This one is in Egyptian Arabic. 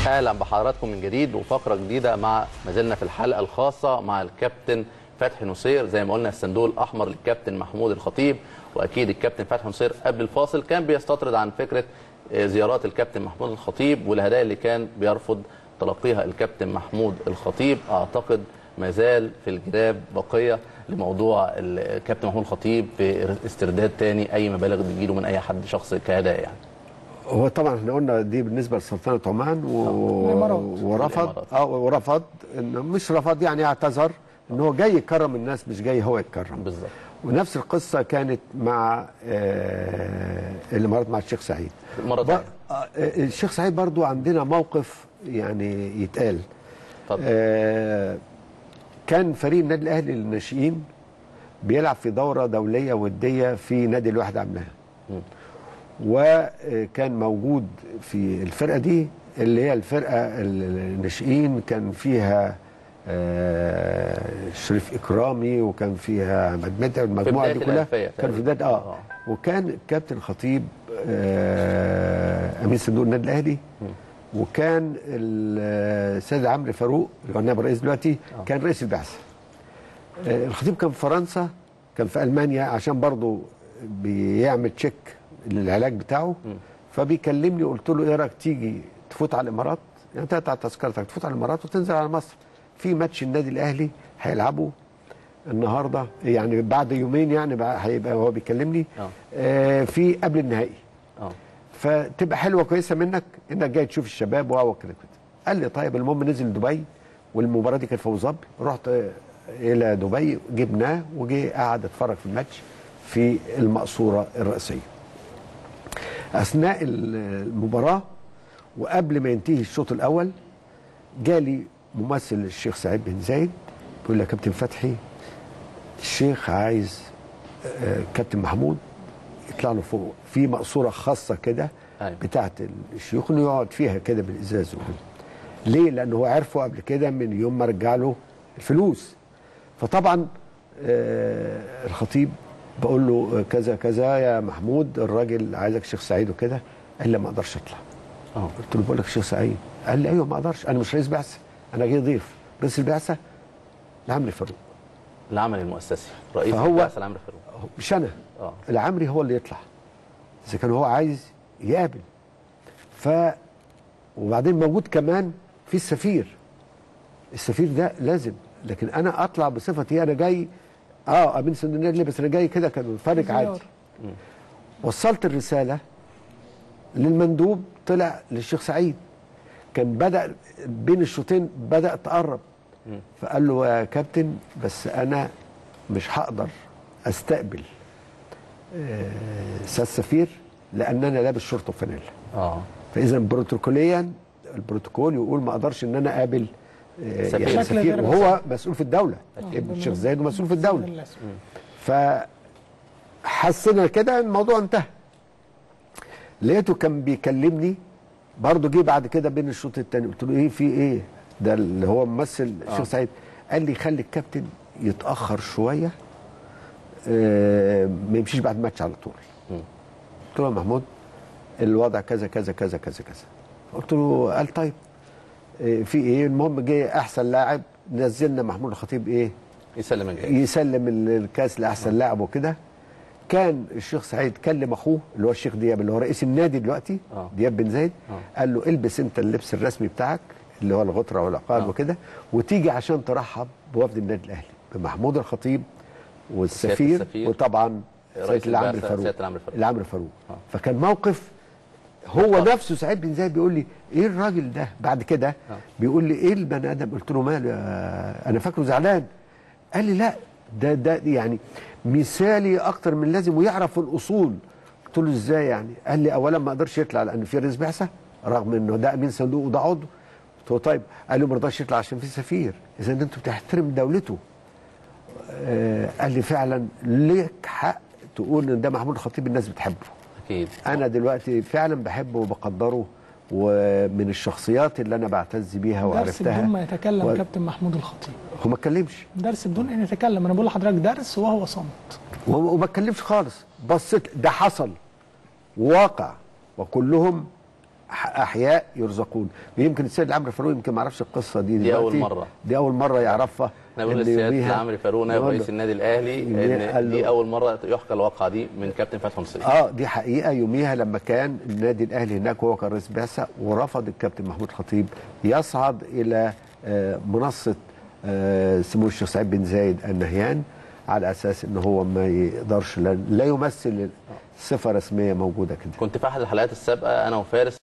اهلا بحضراتكم من جديد وفقره جديده مع ما زلنا في الحلقه الخاصه مع الكابتن فتحي نصير زي ما قلنا الصندوق الاحمر للكابتن محمود الخطيب واكيد الكابتن فتحي نصير قبل الفاصل كان بيستطرد عن فكره زيارات الكابتن محمود الخطيب والهدايا اللي كان بيرفض تلقيها الكابتن محمود الخطيب اعتقد ما زال في الجراب بقيه لموضوع الكابتن محمود الخطيب في استرداد تاني اي مبالغ بتجيله من اي حد شخص كهدايا يعني هو طبعا احنا قلنا دي بالنسبه لسلطنه عمان و... الإمارات. ورفض الإمارات. اه ورفض انه مش رفض يعني اعتذر ان هو جاي يكرم الناس مش جاي هو يتكرم بالظبط ونفس القصه كانت مع آه الامارات مع الشيخ سعيد مرة ب... تانية. آه الشيخ سعيد برضو عندنا موقف يعني يتقال اتفضل آه كان فريق النادي الاهلي للناشئين بيلعب في دوره دوليه وديه في نادي الوحده عاملاها مم. وكان موجود في الفرقه دي اللي هي الفرقه الناشئين كان فيها آه، شريف اكرامي وكان فيها احمد متعب المجموعه بداية دي كلها الألفية كان في بدايه اه وكان الكابتن خطيب آه، امين صندوق النادي الاهلي وكان السيد عمرو فاروق اللي هو نائب رئيس دلوقتي كان رئيس البعثه آه، الخطيب كان في فرنسا كان في المانيا عشان برضه بيعمل تشيك للعلاج بتاعه فبيكلمني قلت له ايه رايك تيجي تفوت على الامارات يعني تقطع تذكرتك تفوت على الامارات وتنزل على مصر في ماتش النادي الاهلي هيلعبه النهارده يعني بعد يومين يعني بقى هيبقى هو بيكلمني آه. آه في قبل النهائي اه فتبقى حلوه كويسه منك انك جاي تشوف الشباب واو كده كده قال لي طيب المهم نزل دبي والمباراه دي كانت في ابو ظبي رحت آه، الى دبي جبناه وجي قعد اتفرج في الماتش في المقصوره الرئيسيه اثناء المباراه وقبل ما ينتهي الشوط الاول جالي ممثل الشيخ سعيد بن زايد بيقول لي يا كابتن فتحي الشيخ عايز آه، كابتن محمود يطلع له فوق في مقصوره خاصه كده أيوة. بتاعه الشيوخ انه يقعد فيها كده بالازاز وكده ليه؟ لانه هو عرفه قبل كده من يوم ما رجع له الفلوس فطبعا آه الخطيب بقول له آه، كذا كذا يا محمود الراجل عايزك الشيخ سعيد وكده قال لي ما اقدرش اطلع اه قلت له بقول لك الشيخ سعيد قال لي ايوه ما اقدرش انا مش رئيس بعثه انا جاي ضيف رئيس البعثه لعمرو فاروق العمل المؤسسي رئيس فهو- البعثه العمري فاروق هو- مش انا اه العمري هو اللي يطلع اذا كان هو عايز يقابل ف وبعدين موجود كمان في السفير السفير ده لازم لكن انا اطلع بصفتي انا جاي اه امين صندوق النادي بس انا جاي كده كان فارق عادي زيارة. وصلت الرساله للمندوب طلع للشيخ سعيد كان بدا بين الشوطين بدا تقرب فقال له يا كابتن بس انا مش هقدر استقبل آه، سياده السفير لان انا لابس شورت وفانيلا اه فاذا بروتوكوليا البروتوكول يقول ما اقدرش ان انا اقابل آه، سفير. يعني شكل سفير غير وهو مسؤول في الدوله ابن الشيخ زايد مسؤول في الدوله للأسف. فحسنا كده الموضوع انتهى لقيته كان بيكلمني برضه جه بعد كده بين الشوط الثاني قلت له ايه في ايه ده اللي هو ممثل الشيخ سعيد قال لي خلي الكابتن يتاخر شويه آه ما يمشيش بعد الماتش على طول قلت له يا محمود الوضع كذا كذا كذا كذا كذا قلت له قال طيب آه، في ايه المهم جه احسن لاعب نزلنا محمود الخطيب ايه يسلم الجاي يسلم ال- الكاس لاحسن لاعب وكده كان الشيخ سعيد كلم اخوه اللي هو الشيخ دياب اللي هو رئيس النادي دلوقتي آه. دياب بن زايد آه. قال له البس انت اللبس الرسمي بتاعك اللي هو الغطره والعقاد آه. وكده وتيجي عشان ترحب بوفد النادي الاهلي بمحمود الخطيب والسفير سيادة السفير. وطبعا رئيس سياده العمرو البعثة فاروق سيادة العمرو فاروق. العمرو فاروق آه. فكان موقف هو نفسه سعيد بن زايد بيقول لي ايه الراجل ده بعد كده آه. بيقول لي ايه البني ادم قلت له ماله يا- انا فاكره زعلان قال لي لا ده ده يعني مثالي اكتر من لازم ويعرف الاصول قلت له ازاي يعني قال لي اولا ما قدرش يطلع لان في رئيس بعثه رغم انه ده امين صندوق وده عضو قلت له طيب قال لي ما رضاش يطلع عشان في سفير اذا انت بتحترم دولته آه قال لي فعلا ليك حق تقول ان ده محمود الخطيب الناس بتحبه اكيد انا دلوقتي فعلا بحبه وبقدره ومن الشخصيات اللي انا بعتز بيها درس وعرفتها بدون ما يتكلم و- كابتن محمود الخطيب هو ما اتكلمش درس بدون ان يتكلم انا بقول لحضرتك درس وهو صمت وهو- وما اتكلمش خالص بصيت ده حصل واقع وكلهم ح- احياء يرزقون يمكن السيد عمرو فاروق يمكن ما يعرفش القصه دي دي أول دلوقتي. مرة. دي اول مره يعرفها احنا بنقول إن للسيادة يوميها- عمرو فاروق نائب نقول رئيس له- النادي الاهلي يوميها ان قال دي له- اول مره يحكى الواقعه دي من كابتن فتحي نصير اه دي حقيقه يوميها لما كان النادي الاهلي هناك وهو كان رئيس بعثه ورفض الكابتن محمود خطيب يصعد الى آه، منصه آه، سمو الشيخ سعيد بن زايد النهيان على اساس ان هو ما يقدرش لا, لا يمثل صفه رسميه موجوده كده كنت في احد الحلقات السابقه انا وفارس